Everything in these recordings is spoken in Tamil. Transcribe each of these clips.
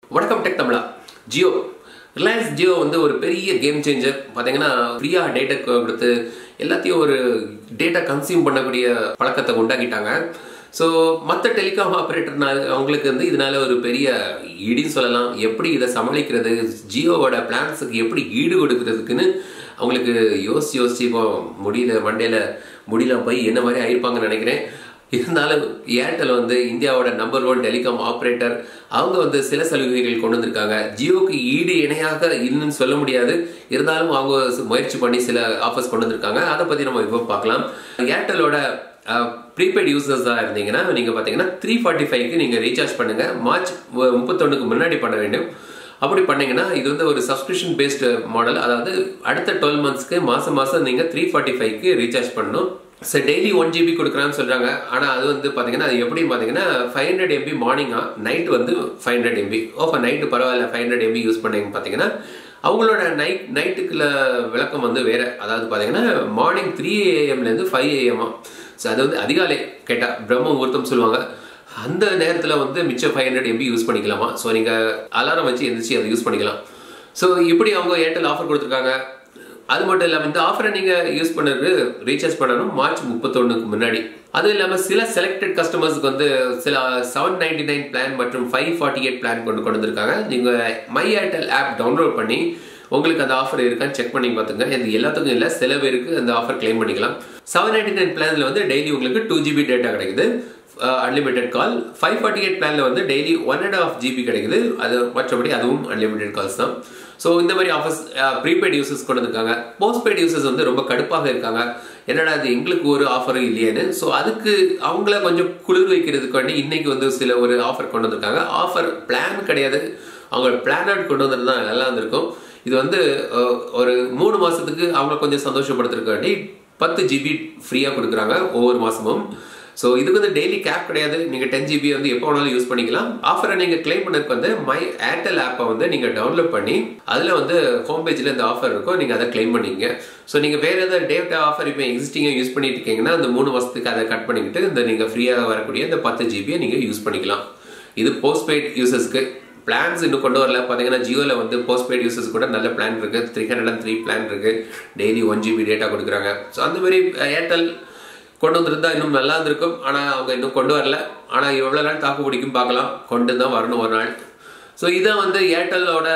வணக்கம் டெக் தமிழா ஜியோ ரிலையன்ஸ் ஜியோ வந்து ஒரு பெரிய கேம் சேஞ்சர் பார்த்தீங்கன்னா ஃப்ரீயாக டேட்டா கொடுத்து எல்லாத்தையும் ஒரு டேட்டா கன்சியூம் பண்ணக்கூடிய பழக்கத்தை உண்டாக்கிட்டாங்க ஸோ மற்ற டெலிகாம் ஆப்ரேட்டர்னால அவங்களுக்கு வந்து இதனால ஒரு பெரிய ஈடுன்னு சொல்லலாம் எப்படி இதை சமாளிக்கிறது ஜியோவோட பிளான்ஸுக்கு எப்படி ஈடு கொடுக்கறதுக்குன்னு அவங்களுக்கு யோசிச்சு யோசிச்சு இப்போ முடியல மண்டையில் முடியல போய் என்ன மாதிரி ஆயிருப்பாங்கன்னு நினைக்கிறேன் இருந்தாலும் ஏர்டெல் வந்து இந்தியாவோட நம்பர் ஒன் டெலிகாம் ஆப்ரேட்டர் அவங்க வந்து சில சலுகைகள் கொண்டு வந்திருக்காங்க ஜியோக்கு ஈடு இணையாக இன்னும் சொல்ல முடியாது இருந்தாலும் அவங்க முயற்சி பண்ணி சில ஆஃபர்ஸ் கொண்டு வந்திருக்காங்க அதை பற்றி நம்ம இப்போ பார்க்கலாம் ஏர்டெலோட ப்ரீபெய்ட் யூசர்ஸாக இருந்தீங்கன்னா நீங்கள் பார்த்தீங்கன்னா த்ரீ ஃபார்ட்டி ஃபைவ்க்கு நீங்கள் ரீசார்ஜ் பண்ணுங்கள் மார்ச் முப்பத்தொன்னுக்கு முன்னாடி பண்ண வேண்டும் அப்படி பண்ணீங்கன்னா இது வந்து ஒரு சப்ஸ்கிரிப்ஷன் பேஸ்டு மாடல் அதாவது அடுத்த டுவெல் மந்த்ஸ்க்கு மாதம் மாதம் நீங்கள் த்ரீ ஃபார்ட்டி ஃபைவ்க்கு ரீசார்ஜ் பண்ணணும் சார் டெய்லி ஒன் ஜிபி கொடுக்குறான்னு சொல்கிறாங்க ஆனால் அது வந்து பார்த்தீங்கன்னா அது எப்படி பார்த்தீங்கன்னா ஃபைவ் ஹண்ட்ரட் எம்பி மார்னிங்கா நைட் வந்து ஃபைவ் ஹண்ட்ரட் எம்பி ஓப்போ நைட்டு பரவாயில்ல ஃபைவ் ஹண்ட்ரட் எம்பி யூஸ் பண்ணீங்க பார்த்தீங்கன்னா அவங்களோட நைட் நைட்டுக்குள்ள விளக்கம் வந்து வேற அதாவது பார்த்தீங்கன்னா மார்னிங் த்ரீ ஏஎம்லேருந்து ஃபைவ் ஏஎம்மா ஸோ அது வந்து அதிகாலை கேட்டால் பிரம்ம முகூர்த்தம் சொல்லுவாங்க அந்த நேரத்தில் வந்து மிச்சம் ஃபைவ் ஹண்ட்ரட் எம்பி யூஸ் பண்ணிக்கலாமா ஸோ நீங்கள் அலாரம் வச்சு எந்திரிச்சு அதை யூஸ் பண்ணிக்கலாம் ஸோ இப்படி அவங்க ஏர்டெல் ஆஃபர் கொடுத்துருக்காங்க அது மட்டும் இல்லாமல் இந்த ஆஃபரை நீங்கள் யூஸ் பண்ணுறது ரீசார்ஜ் பண்ணணும் மார்ச் முப்பத்தொன்னுக்கு முன்னாடி அதுவும் இல்லாமல் சில செலக்டட் கஸ்டமர்ஸ்க்கு வந்து சில செவன் நைன்டி நைன் பிளான் மற்றும் ஃபைவ் ஃபார்ட்டி எயிட் பிளான் கொண்டு கொண்டு வந்திருக்காங்க நீங்கள் மை ஏர்டெல் ஆப் டவுன்லோட் பண்ணி உங்களுக்கு அந்த ஆஃபர் இருக்கான்னு செக் பண்ணி பார்த்துங்க இது எல்லாத்துக்கும் இல்லை சில பேருக்கு அந்த ஆஃபர் கிளைம் பண்ணிக்கலாம் செவன் நைன்டி நைன் பிளானில் வந்து டெய்லி உங்களுக்கு டூ ஜிபி டேட்டா கிடைக்குது unlimited call five forty eight பிளானில் வந்து daily one and half GB கிடைக்குது அது மற்றபடி அதுவும் அன்லிமிட்டெட் கால்ஸ் தான் ஸோ இந்த மாதிரி ஆஃபர்ஸ் ப்ரீபெய்ட் யூசர்ஸ் கொண்டு வந்திருக்காங்க போஸ்ட் பெய்ட் யூசர்ஸ் வந்து ரொம்ப கடுப்பாக இருக்காங்க என்னடா அது எங்களுக்கு ஒரு ஆஃபரும் இல்லையேன்னு ஸோ அதுக்கு அவங்கள கொஞ்சம் குளிர் வைக்கிறதுக்கு வேண்டி இன்னைக்கு வந்து சில ஒரு ஆஃபர் கொண்டு வந்திருக்காங்க ஆஃபர் பிளான் கிடையாது அவங்க பிளான் அவுட் கொண்டு வந்திருந்தா நல்லா இருந்திருக்கும் இது வந்து ஒரு மூணு மாதத்துக்கு அவங்கள கொஞ்சம் சந்தோஷப்படுத்துறதுக்கு வேண்டி பத்து ஜிபி ஃப்ரீயாக கொடுக்குறாங்க ஒவ்வொரு மாதமும் ஸோ இதுக்கு வந்து டெய்லி கேப் கிடையாது நீங்கள் டென் ஜிபி வந்து எப்போ வேணாலும் யூஸ் பண்ணிக்கலாம் ஆஃபரை நீங்கள் கிளைம் பண்ணதுக்கு வந்து மை ஏர்டெல் ஆப்பை வந்து நீங்கள் டவுன்லோட் பண்ணி அதில் வந்து ஹோம் பேஜில் இந்த ஆஃபர் இருக்கும் நீங்கள் அதை கிளைம் பண்ணிங்க ஸோ நீங்கள் வேறு ஏதாவது டேட்டா ஆஃபர் இப்போ எக்ஸிஸ்டிங்காக யூஸ் பண்ணிட்டு இருக்கீங்கன்னா அந்த மூணு மாதத்துக்கு அதை கட் பண்ணிக்கிட்டு இந்த நீங்கள் ஃப்ரீயாக வரக்கூடிய இந்த பத்து ஜிபியை நீங்கள் யூஸ் பண்ணிக்கலாம் இது போஸ்ட் பெய்ட் யூசர்ஸ்க்கு பிளான்ஸ் இன்னும் கொண்டு வரல பார்த்தீங்கன்னா ஜியோவில் வந்து போஸ்ட் பெய்ட் யூசர்ஸ் கூட நல்ல பிளான் இருக்குது three hundred and three plan இருக்குது டெய்லி ஒன் ஜிபி டேட்டா கொடுக்குறாங்க ஸோ அந்த மாதிரி ஏர்டெல் கொண்டு வந்திருந்தா இன்னும் நல்லா இருந்திருக்கும் ஆனால் அவங்க இன்னும் கொண்டு வரல ஆனால் எவ்வளோ நாள் தாக்கு பிடிக்கும் பார்க்கலாம் கொண்டு தான் வரணும் ஒரு நாள் ஸோ இதான் வந்து ஏர்டெல்லோட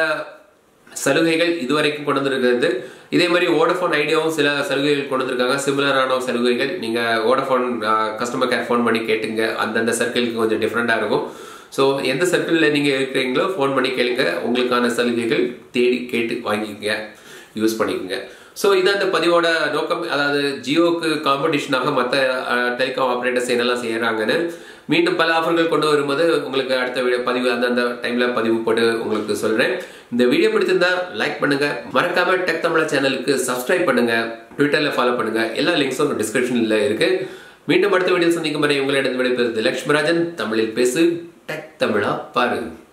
சலுகைகள் இதுவரைக்கும் கொண்டு வந்திருக்கிறது இதே மாதிரி ஓடஃபோன் ஐடியாவும் சில சலுகைகள் கொண்டு வந்திருக்காங்க சிமிலரான சலுகைகள் நீங்கள் ஓடஃபோன் கஸ்டமர் கேர் ஃபோன் பண்ணி கேட்டுங்க அந்தந்த சர்க்கிளுக்கு கொஞ்சம் டிஃப்ரெண்ட்டாக இருக்கும் ஸோ எந்த சர்க்கிளில் நீங்கள் இருக்கிறீங்களோ ஃபோன் பண்ணி கேளுங்க உங்களுக்கான சலுகைகள் தேடி கேட்டு வாங்கிக்கோங்க யூஸ் பண்ணிக்கோங்க ஸோ இதான் இந்த பதிவோட நோக்கம் அதாவது ஜியோக்கு காம்படிஷனாக மற்ற டெலிகாம் ஆப்ரேட்டர்ஸ் என்னெல்லாம் செய்கிறாங்கன்னு மீண்டும் பல ஆஃபர்கள் கொண்டு வரும்போது உங்களுக்கு அடுத்த வீடியோ பதிவு அந்தந்த டைமில் பதிவு போட்டு உங்களுக்கு சொல்கிறேன் இந்த வீடியோ பிடிச்சிருந்தா லைக் பண்ணுங்க மறக்காம டெக் தமிழா சேனலுக்கு சப்ஸ்கிரைப் பண்ணுங்க ட்விட்டரில் ஃபாலோ பண்ணுங்க எல்லா லிங்க்ஸும் டிஸ்கிரிப்ஷனில் இருக்கு மீண்டும் அடுத்த வீடியோ சந்திக்கும் வரை உங்களிடம் விடைபெறுது லக்ஷ்மராஜன் தமிழில் பேசு டெக் தமிழா பாரு